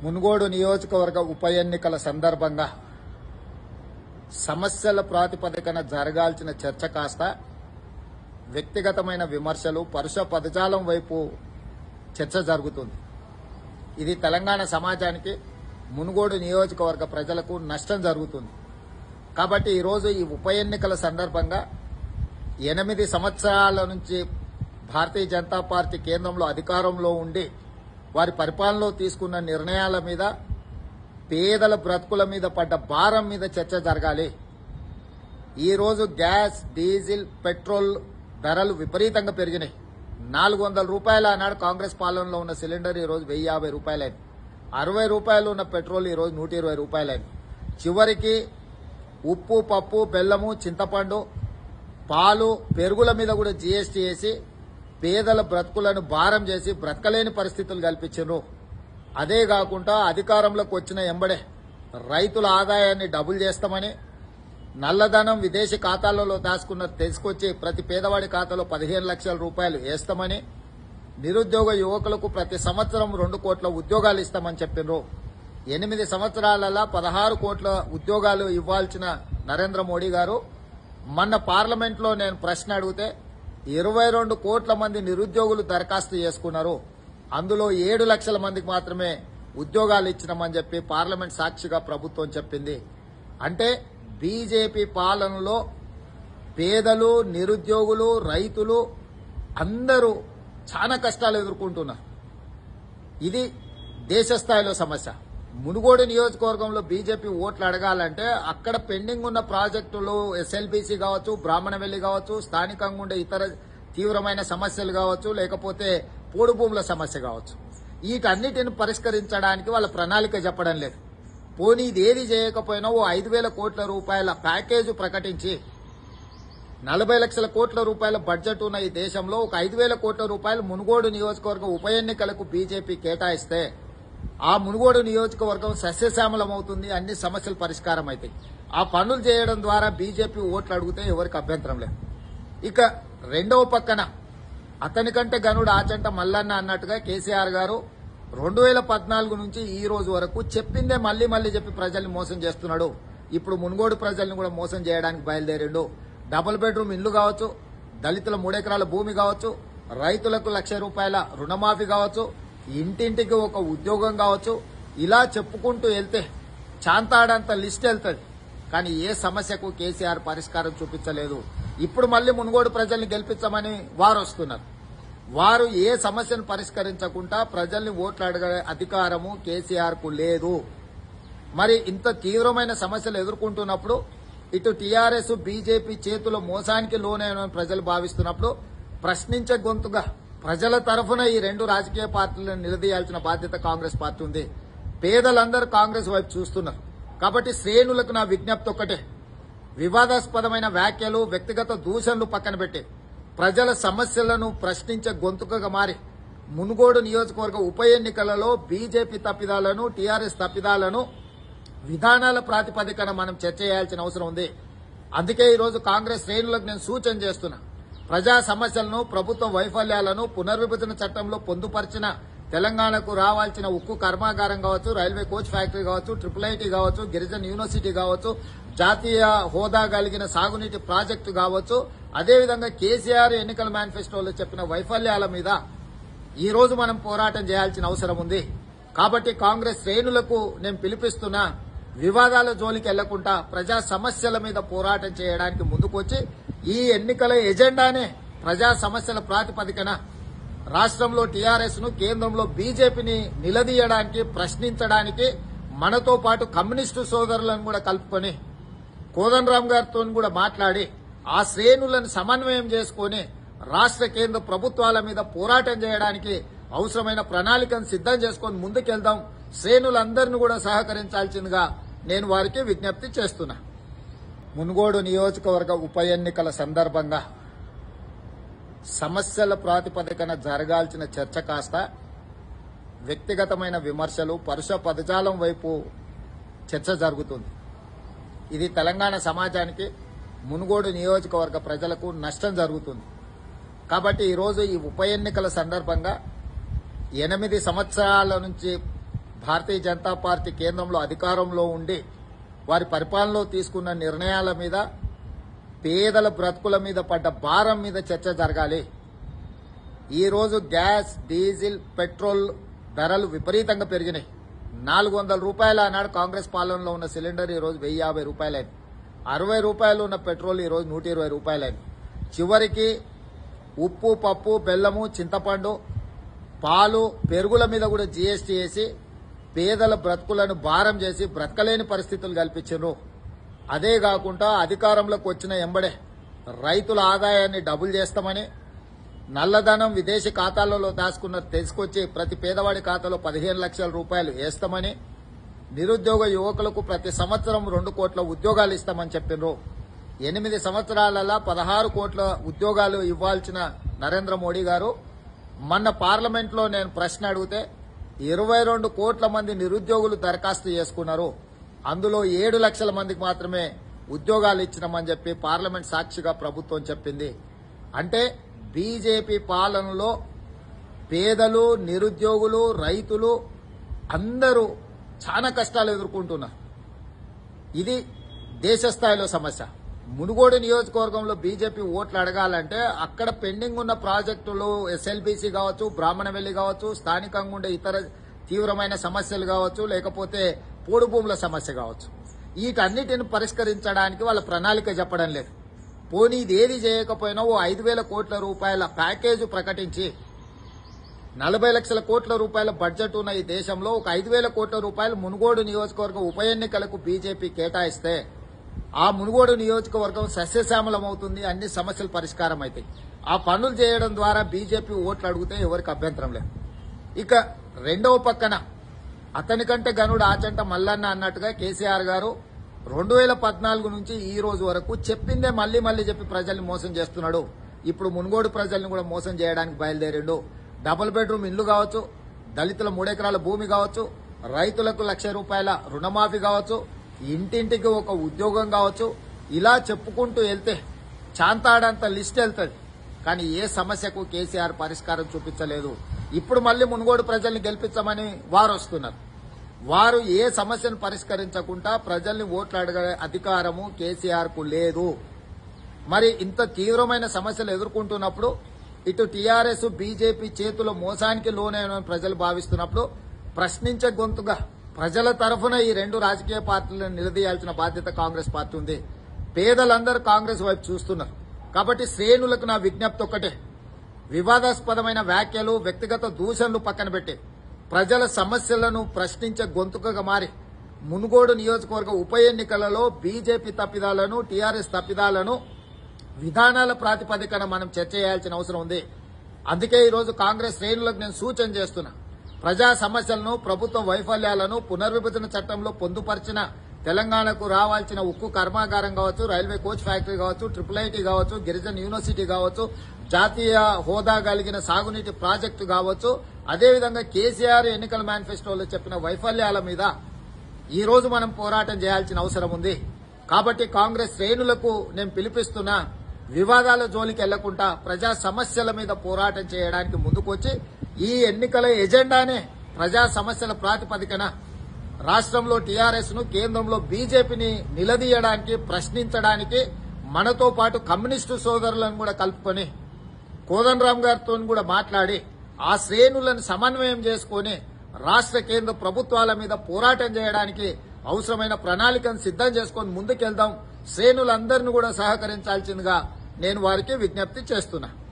మునుగోడు నియోజకవర్గ ఉప ఎన్నికల సందర్భంగా సమస్యల ప్రాతిపదికన జరగాల్సిన చర్చ కాస్త వ్యక్తిగతమైన విమర్శలు పరుష పదజాలం వైపు చర్చ జరుగుతుంది ఇది తెలంగాణ సమాజానికి మునుగోడు నియోజకవర్గ ప్రజలకు నష్టం జరుగుతుంది కాబట్టి ఈరోజు ఈ ఉప ఎన్నికల సందర్భంగా ఎనిమిది సంవత్సరాల నుంచి భారతీయ జనతా పార్టీ కేంద్రంలో అధికారంలో ఉండి వారి పరిపాలనలో తీసుకున్న నిర్ణయాల మీద పేదల బ్రతుకుల మీద పడ్డ భారం మీద చర్చ జరగాలి ఈరోజు గ్యాస్ డీజిల్ పెట్రోల్ ధరలు విపరీతంగా పెరిగినాయి నాలుగు వందల రూపాయలు ఆనాడు కాంగ్రెస్ పాలనలో ఉన్న సిలిండర్ ఈ రోజు వెయ్యి యాభై రూపాయలైంది అరవై రూపాయలు ఉన్న పెట్రోల్ ఈ రోజు నూట ఇరవై రూపాయలైంది చివరికి ఉప్పు పప్పు బెల్లము చింతపండు పాలు పెరుగుల మీద కూడా జీఎస్టీ వేసి పేదల బ్రతుకులను భారం చేసి బ్రతకలేని పరిస్థితులు కల్పించారు అదే కాకుండా అధికారంలోకి వచ్చిన ఎంబడే రైతుల ఆదాయాన్ని డబుల్ చేస్తామని నల్లధనం విదేశీ ఖాతాలలో దాచుకున్న తెలుసుకొచ్చి ప్రతి పేదవాడి ఖాతాలో పదిహేను లక్షల రూపాయలు వేస్తామని నిరుద్యోగ యువకులకు ప్రతి సంవత్సరం రెండు కోట్ల ఉద్యోగాలు ఇస్తామని చెప్పినారు ఎనిమిది సంవత్సరాలలో పదహారు కోట్ల ఉద్యోగాలు ఇవ్వాల్సిన నరేంద్ర మోడీ గారు మొన్న పార్లమెంట్ లో నేను ప్రశ్న అడిగితే ఇరవై రెండు కోట్ల మంది నిరుద్యోగులు దరఖాస్తు చేసుకున్నారు అందులో ఏడు లక్షల మందికి మాత్రమే ఉద్యోగాలు ఇచ్చినామని చెప్పి పార్లమెంట్ సాక్షిగా ప్రభుత్వం చెప్పింది అంటే బీజేపీ పాలనలో పేదలు నిరుద్యోగులు రైతులు అందరూ చాలా కష్టాలు ఎదుర్కొంటున్నారు ఇది దేశ స్థాయిలో సమస్య మునుగోడు నియోజకవర్గంలో బీజేపీ ఓట్లు అడగాలంటే అక్కడ పెండింగ్ ఉన్న ప్రాజెక్టులు ఎస్ఎల్బీసీ కావచ్చు బ్రాహ్మణవెల్లి కావచ్చు స్థానికంగా ఉండే ఇతర తీవ్రమైన సమస్యలు కావచ్చు లేకపోతే పోడు భూముల సమస్య కావచ్చు వీటన్నిటిని పరిష్కరించడానికి వాళ్ళ ప్రణాళిక చెప్పడం లేదు పోనీ ఇది ఏది చేయకపోయినా ఓ ఐదు వేల కోట్ల రూపాయల ప్యాకేజ్ ప్రకటించి నలభై లక్షల కోట్ల రూపాయల బడ్జెట్ ఉన్న ఈ దేశంలో ఒక ఐదు వేల కోట్ల రూపాయలు మునుగోడు నియోజకవర్గం ఉప ఎన్నికలకు బీజేపీ కేటాయిస్తే ఆ మునుగోడు నియోజకవర్గం సస్యశ్యామలం అవుతుంది అన్ని సమస్యలు పరిష్కారం అవుతాయి ఆ పనులు చేయడం ద్వారా బీజేపీ ఓట్లు అడిగితే ఎవరికి అభ్యంతరం లేదు ఇక రెండవ పక్కన అతని కంటే గనుడు ఆచంట మల్లన్న అన్నట్టుగా కేసీఆర్ గారు రెండు వేల పద్నాలుగు నుంచి ఈ రోజు వరకు చెప్పిందే మళ్లీ మళ్లీ చెప్పి ప్రజల్ని మోసం చేస్తున్నాడు ఇప్పుడు మునుగోడు ప్రజల్ని కూడా మోసం చేయడానికి బయలుదేరిండు డబుల్ బెడ్రూమ్ ఇల్లు కావచ్చు దళితుల మూడెకరాల భూమి కావచ్చు రైతులకు లక్ష రూపాయల రుణమాఫీ కావచ్చు ఇంటింటికి ఒక ఉద్యోగం కావచ్చు ఇలా చెప్పుకుంటూ వెళ్తే చాంతాడంత లిస్ట్ వెళ్తుంది కానీ ఏ సమస్యకు కేసీఆర్ పరిష్కారం చూపించలేదు ఇప్పుడు మళ్ళీ మునుగోడు ప్రజల్ని గెలిపించమని వారు వస్తున్నారు వారు ఏ సమస్యను పరిష్కరించకుండా ప్రజల్ని ఓట్లు అడగే అధికారము కేసీఆర్ కు లేదు మరి ఇంత తీవ్రమైన సమస్యలు ఎదుర్కొంటున్నప్పుడు ఇటు టీఆర్ఎస్ బీజేపీ చేతుల మోసానికి లోనైన ప్రజలు భావిస్తున్నప్పుడు ప్రశ్నించే గొంతుగా ప్రజల తరఫున ఈ రెండు రాజకీయ పార్టీలను నిలదీయాల్సిన బాధ్యత కాంగ్రెస్ పార్టీ ఉంది పేదలందరూ కాంగ్రెస్ వైపు చూస్తున్నారు కాబట్టి శ్రేణులకు నా విజ్ఞప్తి ఒక్కటే వివాదాస్పదమైన వ్యాఖ్యలు వ్యక్తిగత దూషణలు పక్కన పెట్టి ప్రజల సమస్యలను ప్రశ్నించే గొంతుకగా మారి మునుగోడు నియోజకవర్గ ఉప ఎన్నికలలో బీజేపీ తప్పిదాలను టీఆర్ఎస్ తప్పిదాలను విధానాల ప్రాతిపదికన మనం చర్చ చేయాల్సిన అవసరం ఉంది అందుకే ఈరోజు కాంగ్రెస్ శ్రేణులకు నేను సూచన చేస్తున్నా ప్రజా సమస్యలను ప్రభుత్వ వైఫల్యాలను పునర్విభజన చట్టంలో పొందుపరిచిన తెలంగాణకు రావాల్సిన ఉక్కు కర్మాగారం కావచ్చు రైల్వే కోచ్ ఫ్యాక్టరీ కావచ్చు ట్రిపుల్ ఐటీ కావచ్చు గిరిజన యూనివర్సిటీ కావచ్చు జాతీయ హోదా కలిగిన సాగునీటి ప్రాజెక్టు కావచ్చు అదేవిధంగా కేసీఆర్ ఎన్నికల మేనిఫెస్టోలో చెప్పిన వైఫల్యాల మీద ఈ రోజు మనం పోరాటం చేయాల్సిన అవసరం ఉంది కాబట్టి కాంగ్రెస్ శ్రేణులకు నేను పిలిపిస్తున్నా వివాదాల జోలికి వెళ్లకుండా ప్రజా సమస్యల మీద పోరాటం చేయడానికి ముందుకొచ్చి ఈ ఎన్నికల ఎజెండానే ప్రజా సమస్యల ప్రాతిపదికన రాష్ట్రంలో టీఆర్ఎస్ ను కేంద్రంలో బీజేపీని నిలదీయడానికి ప్రశ్నించడానికి మనతో పాటు కమ్యూనిస్టు సోదరులను కూడా కలుపుకొని కోదండరామ్ గారితో కూడా మాట్లాడి ఆ శ్రేణులను సమన్వయం చేసుకొని రాష్ట్ర కేంద్ర ప్రభుత్వాల మీద పోరాటం చేయడానికి అవసరమైన ప్రణాళికను సిద్దం చేసుకొని ముందుకెళ్దాం శ్రేణులందరినీ కూడా సహకరించాల్సిందిగా నేను వారికి విజ్ఞప్తి చేస్తున్నా మునుగోడు నియోజకవర్గ ఉప ఎన్నికల సందర్భంగా సమస్యల ప్రాతిపదికన జరగాల్సిన చర్చ కాస్త వ్యక్తిగతమైన విమర్శలు పరుష పదజాలం వైపు చర్చ జరుగుతుంది ఇది తెలంగాణ సమాజానికి మునుగోడు నియోజకవర్గ ప్రజలకు నష్టం జరుగుతుంది కాబట్టి ఈరోజు ఈ ఉప ఎన్నికల సందర్భంగా ఎనిమిది సంవత్సరాల నుంచి భారతీయ జనతా పార్టీ కేంద్రంలో అధికారంలో ఉండి వారి పరిపాలనలో తీసుకున్న నిర్ణయాల మీద పేదల బ్రతుకుల మీద పడ్డ భారం మీద చర్చ జరగాలి ఈ రోజు గ్యాస్ డీజిల్ పెట్రోల్ ధరలు విపరీతంగా పెరిగినాయి నాలుగు వందల రూపాయలు ఆనాడు కాంగ్రెస్ పాలనలో ఉన్న సిలిండర్ ఈ రోజు వెయ్యి యాభై రూపాయలైంది అరవై రూపాయలు ఉన్న పెట్రోల్ ఈ రోజు నూట ఇరవై రూపాయలైంది చివరికి ఉప్పు పప్పు బెల్లము చింతపండు పాలు పెరుగుల మీద కూడా జీఎస్టీ వేసి పేదల బ్రతుకులను భారం చేసి బ్రతకలేని పరిస్థితులు కల్పించారు అదే కాకుండా అధికారంలోకి వచ్చిన ఎంబడే రైతుల ఆదాయాన్ని డబుల్ చేస్తామని నల్లధనం విదేశీ ఖాతాలలో దాచుకున్న తీసుకొచ్చి ప్రతి పేదవాడి ఖాతాలో పదిహేను లక్షల రూపాయలు వేస్తామని నిరుద్యోగ యువకులకు ప్రతి సంవత్సరం రెండు కోట్ల ఉద్యోగాలు ఇస్తామని చెప్పినారు ఎనిమిది సంవత్సరాలలో పదహారు కోట్ల ఉద్యోగాలు ఇవ్వాల్సిన నరేంద్ర మోడీ గారు మొన్న పార్లమెంట్లో నేను ప్రశ్న అడిగితే ఇరవై రెండు కోట్ల మంది నిరుద్యోగులు దరఖాస్తు చేసుకున్నారు అందులో ఏడు లక్షల మందికి మాత్రమే ఉద్యోగాలు ఇచ్చినామని చెప్పి పార్లమెంట్ సాక్షిగా ప్రభుత్వం చెప్పింది అంటే బీజేపీ పాలనలో పేదలు నిరుద్యోగులు రైతులు అందరూ చాలా కష్టాలు ఎదుర్కొంటున్నారు ఇది దేశ స్థాయిలో సమస్య మునుగోడు నియోజకవర్గంలో బీజేపీ ఓట్లు అడగాలంటే అక్కడ పెండింగ్ ఉన్న ప్రాజెక్టులు ఎస్ఎల్బీసీ కావచ్చు బ్రాహ్మణవెల్లి కావచ్చు స్థానికంగా ఉండే ఇతర తీవ్రమైన సమస్యలు కావచ్చు లేకపోతే పోడు భూముల సమస్య కావచ్చు వీటన్నిటిని పరిష్కరించడానికి వాళ్ళ ప్రణాళిక చెప్పడం లేదు పోనీ ఇది ఏది చేయకపోయినా ఓ ఐదు వేల కోట్ల రూపాయల ప్యాకేజ్ ప్రకటించి నలభై లక్షల కోట్ల రూపాయల బడ్జెట్ ఉన్న ఈ దేశంలో ఒక ఐదు వేల కోట్ల రూపాయలు మునుగోడు నియోజకవర్గం ఉప ఎన్నికలకు బీజేపీ కేటాయిస్తే ఆ మునుగోడు నియోజకవర్గం సస్యశ్యామలం అవుతుంది అన్ని సమస్యలు పరిష్కారం అవుతాయి ఆ పనులు చేయడం ద్వారా బీజేపీ ఓట్లు అడిగితే ఎవరికి అభ్యంతరం లేదు ఇక రెండవ పక్కన అతని కంటే గనుడు ఆచంట మల్లన్న అన్నట్టుగా కేసీఆర్ గారు రెండు వేల పద్నాలుగు నుంచి ఈ రోజు వరకు చెప్పిందే మళ్లీ మళ్లీ చెప్పి ప్రజల్ని మోసం చేస్తున్నాడు ఇప్పుడు మునుగోడు ప్రజల్ని కూడా మోసం చేయడానికి బయలుదేరిండు డబుల్ బెడ్రూమ్ ఇల్లు కావచ్చు దళితుల మూడెకరాల భూమి కావచ్చు రైతులకు లక్ష రూపాయల రుణమాఫీ కావచ్చు ఇంటింటికి ఒక ఉద్యోగం కావచ్చు ఇలా చెప్పుకుంటూ వెళ్తే చాంతాడంత లిస్ట్ వెళ్తుంది కానీ ఏ సమస్యకు కేసీఆర్ పరిష్కారం చూపించలేదు ఇప్పుడు మళ్ళీ మునుగోడు ప్రజల్ని గెలిపించమని వారు వస్తున్నారు వారు ఏ సమస్యను పరిష్కరించకుండా ప్రజల్ని ఓట్లు అడగే అధికారము కేసీఆర్ కు లేదు మరి ఇంత తీవ్రమైన సమస్యలు ఎదుర్కొంటున్నప్పుడు ఇటు టీఆర్ఎస్ బీజేపీ చేతుల మోసానికి లోనైన ప్రజలు భావిస్తున్నప్పుడు ప్రశ్నించే గొంతుగా ప్రజల తరఫున ఈ రెండు రాజకీయ పార్టీలను నిలదీయాల్సిన బాధ్యత కాంగ్రెస్ పార్టీ ఉంది పేదలందరూ కాంగ్రెస్ వైపు చూస్తున్నారు కాబట్టి శ్రేణులకు నా విజ్ఞప్తి ఒక్కటే వివాదాస్పదమైన వ్యాఖ్యలు వ్యక్తిగత దూషణలు పక్కన పెట్టి ప్రజల సమస్యలను ప్రశ్నించే గొంతుకగా మారి మునుగోడు నియోజకవర్గ ఉప ఎన్నికలలో బీజేపీ తప్పిదాలను టీఆర్ఎస్ తప్పిదాలను విధానాల ప్రాతిపదికన మనం చర్చ చేయాల్సిన అవసరం ఉంది అందుకే ఈరోజు కాంగ్రెస్ శ్రేణులకు నేను సూచన చేస్తున్నా ప్రజా సమస్యలను ప్రభుత్వ వైఫల్యాలను పునర్విభజన చట్టంలో పొందుపరిచిన తెలంగాణకు రావాల్సిన ఉక్కు కర్మాగారం కావచ్చు రైల్వే కోచ్ ఫ్యాక్టరీ కావచ్చు ట్రిపుల్ ఐటీ కావచ్చు గిరిజన యూనివర్సిటీ కావచ్చు జాతీయ హోదా కలిగిన సాగునీటి ప్రాజెక్టు కావచ్చు అదేవిధంగా కేసీఆర్ ఎన్నికల మేనిఫెస్టోలో చెప్పిన వైఫల్యాల మీద ఈ రోజు మనం పోరాటం చేయాల్సిన అవసరం ఉంది కాబట్టి కాంగ్రెస్ శ్రేణులకు నేను పిలిపిస్తున్నా వివాదాల జోలికి వెళ్లకుండా ప్రజా సమస్యల మీద పోరాటం చేయడానికి ముందుకొచ్చి ఈ ఎన్నికల ఎజెండానే ప్రజా సమస్యల ప్రాతిపదికన రాష్ట్రంలో టీఆర్ఎస్ ను కేంద్రంలో బీజేపీని నిలదీయడానికి ప్రశ్నించడానికి మనతో పాటు కమ్యూనిస్టు సోదరులను కూడా కలుపుకొని కోదండరామ్ గారితో కూడా మాట్లాడి ఆ శ్రేణులను సమన్వయం చేసుకొని రాష్ట్ర కేంద్ర ప్రభుత్వాల మీద పోరాటం చేయడానికి అవసరమైన ప్రణాళికను సిద్ధం చేసుకొని ముందుకెళ్దాం శ్రేణులందరినీ కూడా సహకరించాల్సిందిగా నేను వారికి విజ్ఞప్తి చేస్తున్నా